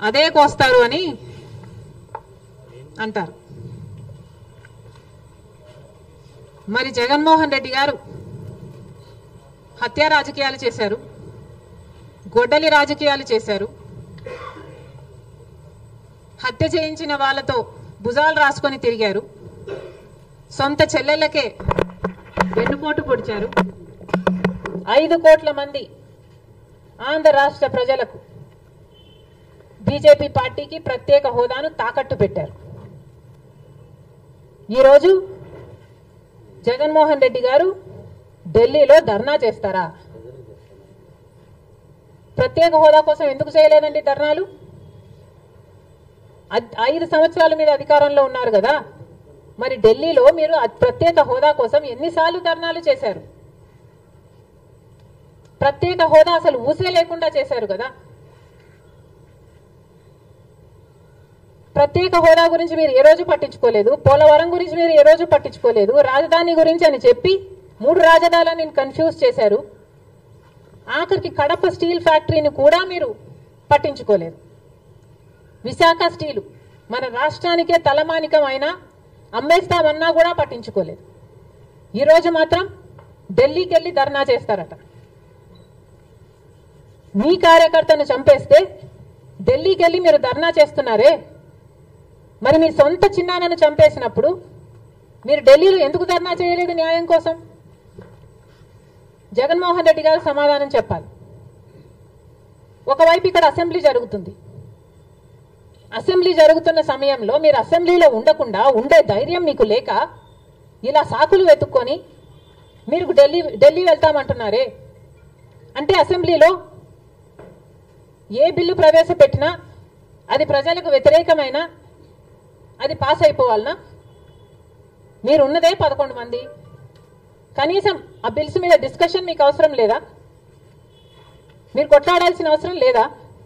అదే కోస్తారు అని అంటారు మరి జగన్మోహన్ రెడ్డి గారు హత్య రాజకీయాలు చేశారు గొడ్డలి రాజకీయాలు చేశారు హత్య చేయించిన వాళ్ళతో భుజాలు రాసుకొని తిరిగారు సొంత చెల్లెళ్ళకే వెన్నుపోటు పొడిచారు ఐదు కోట్ల మంది ఆంధ్ర రాష్ట్ర ప్రజలకు బీజేపీ పార్టీకి ప్రత్యేక హోదాను తాకట్టు పెట్టారు ఈరోజు జగన్మోహన్ రెడ్డి గారు ఢిల్లీలో ధర్నా చేస్తారా ప్రత్యేక హోదా కోసం ఎందుకు చేయలేదండి ధర్నాలు అద్- ఐదు సంవత్సరాల మీద అధికారంలో ఉన్నారు కదా మరి ఢిల్లీలో మీరు అ- ప్రత్యేక హోదా కోసం ఎన్నిసార్లు ధర్నాలు చేశారు ప్రత్యేక హోదా అసలు ఊసే లేకుండా చేశారు కదా ప్రత్యేక హోదా గురించి మీరు ఏ రోజు పట్టించుకోలేదు పోలవరం గురించి మీరు ఏ రోజు పట్టించుకోలేదు రాజధాని గురించి అని చెప్పి మూడు రాజధానులను కన్ఫ్యూజ్ చేశారు ఆఖరికి కడప స్టీల్ ఫ్యాక్టరీని కూడా మీరు పట్టించుకోలేదు విశాఖ స్టీలు మన రాష్ట్రానికే తలమానికం అయినా అమ్మేస్తామన్నా కూడా పట్టించుకోలేదు ఈరోజు మాత్రం ఢిల్లీకి వెళ్ళి ధర్నా చేస్తారట మీ కార్యకర్తను చంపేస్తే ఢిల్లీకి వెళ్ళి మీరు ధర్నా చేస్తున్నారే మరి మీ సొంత చిన్నాన్నను చంపేసినప్పుడు మీరు ఢిల్లీలో ఎందుకు ధర్నా చేయలేదు న్యాయం కోసం జగన్మోహన్ రెడ్డి గారు సమాధానం చెప్పాలి ఒకవైపు ఇక్కడ అసెంబ్లీ జరుగుతుంది అసెంబ్లీ జరుగుతున్న సమయంలో మీరు అసెంబ్లీలో ఉండకుండా ఉండే ధైర్యం మీకు లేక ఇలా సాకులు వెతుక్కొని మీరు ఢిల్లీ ఢిల్లీ వెళ్తామంటున్నారే అంటే అసెంబ్లీలో ఏ బిల్లు ప్రవేశపెట్టినా అది ప్రజలకు వ్యతిరేకమైన అది పాస్ అయిపోవాలనా మీరు ఉన్నదే పదకొండు మంది కనీసం ఆ బిల్స్ మీద డిస్కషన్ మీకు అవసరం లేదా మీరు కొట్లాడాల్సిన అవసరం లేదా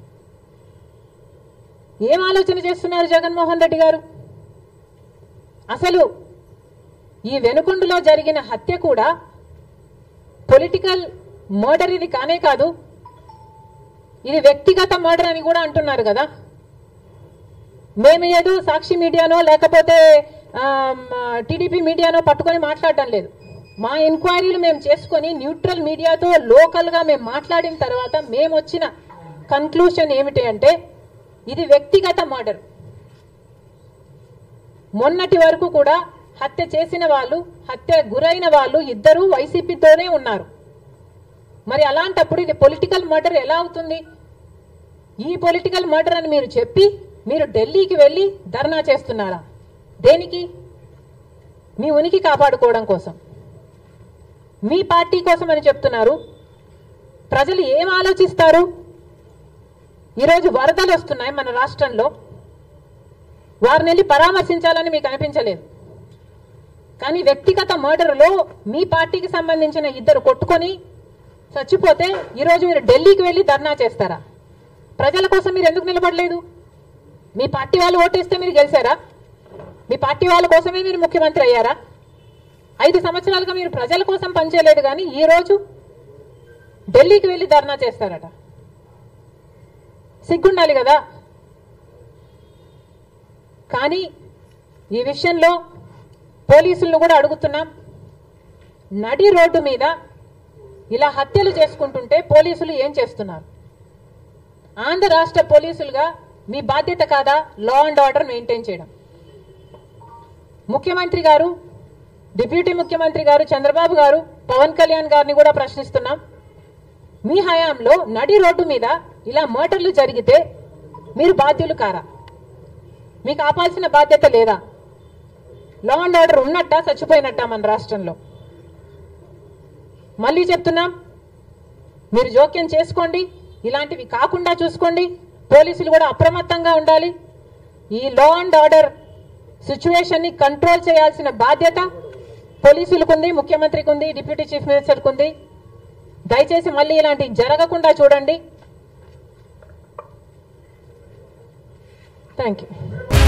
ఏం ఆలోచన చేస్తున్నారు జగన్మోహన్ రెడ్డి గారు అసలు ఈ వెనుకొండలో జరిగిన హత్య కూడా పొలిటికల్ మర్డర్ ఇది కానే కాదు ఇది వ్యక్తిగత మర్డర్ అని కూడా అంటున్నారు కదా మేము ఏదో సాక్షి మీడియానో లేకపోతే టీడీపీ మీడియానో పట్టుకొని మాట్లాడడం లేదు మా ఎంక్వైరీలు మేము చేసుకొని న్యూట్రల్ మీడియాతో లోకల్గా మేము మాట్లాడిన తర్వాత మేము వచ్చిన కన్క్లూషన్ ఏమిటి అంటే ఇది వ్యక్తిగత మర్డర్ మొన్నటి వరకు కూడా హత్య చేసిన వాళ్ళు హత్య గురైన వాళ్ళు ఇద్దరు వైసీపీతోనే ఉన్నారు మరి అలాంటప్పుడు ఇది పొలిటికల్ మర్డర్ ఎలా అవుతుంది ఈ పొలిటికల్ మర్డర్ అని మీరు చెప్పి మీరు ఢిల్లీకి వెళ్ళి ధర్నా చేస్తున్నారా దేనికి మీ ఉనికి కాపాడుకోవడం కోసం మీ పార్టీ కోసం అని చెప్తున్నారు ప్రజలు ఏం ఆలోచిస్తారు ఈరోజు వరదలు వస్తున్నాయి మన రాష్ట్రంలో వారిని వెళ్ళి పరామర్శించాలని మీకు అనిపించలేదు కానీ వ్యక్తిగత మర్డర్లో మీ పార్టీకి సంబంధించిన ఇద్దరు కొట్టుకొని చచ్చిపోతే ఈరోజు మీరు ఢిల్లీకి వెళ్ళి ధర్నా చేస్తారా ప్రజల కోసం మీరు ఎందుకు నిలబడలేదు మీ పార్టీ వాళ్ళు ఓటేస్తే మీరు గెలిచారా మీ పార్టీ వాళ్ళ కోసమే మీరు ముఖ్యమంత్రి అయ్యారా ఐదు సంవత్సరాలుగా మీరు ప్రజల కోసం పనిచేయలేదు కానీ ఈ రోజు ఢిల్లీకి వెళ్ళి ధర్నా చేస్తారట సిగ్గుండాలి కదా కానీ ఈ విషయంలో పోలీసులను కూడా అడుగుతున్నాం నడి రోడ్డు మీద ఇలా హత్యలు చేసుకుంటుంటే పోలీసులు ఏం చేస్తున్నారు ఆంధ్ర రాష్ట్ర పోలీసులుగా మీ బాధ్యత కాదా లా అండ్ ఆర్డర్ మెయింటైన్ చేయడం ముఖ్యమంత్రి గారు డిప్యూటీ ముఖ్యమంత్రి గారు చంద్రబాబు గారు పవన్ కళ్యాణ్ గారిని కూడా ప్రశ్నిస్తున్నాం మీ హయాంలో నడి రోడ్డు మీద ఇలా మర్డర్లు జరిగితే మీరు బాధ్యులు కారా మీకు ఆపాల్సిన బాధ్యత లేదా లా అండ్ ఆర్డర్ ఉన్నట్ట చచ్చిపోయినట్ట మన రాష్ట్రంలో మళ్ళీ చెప్తున్నాం మీరు జోక్యం చేసుకోండి ఇలాంటివి కాకుండా చూసుకోండి పోలీసులు కూడా అప్రమత్తంగా ఉండాలి ఈ లా అండ్ ఆర్డర్ సిచ్యువేషన్ ని కంట్రోల్ చేయాల్సిన బాధ్యత పోలీసులకు ఉంది ముఖ్యమంత్రికి ఉంది డిప్యూటీ చీఫ్ మినిస్టర్కి ఉంది దయచేసి మళ్ళీ ఇలాంటివి జరగకుండా చూడండి థ్యాంక్ యూ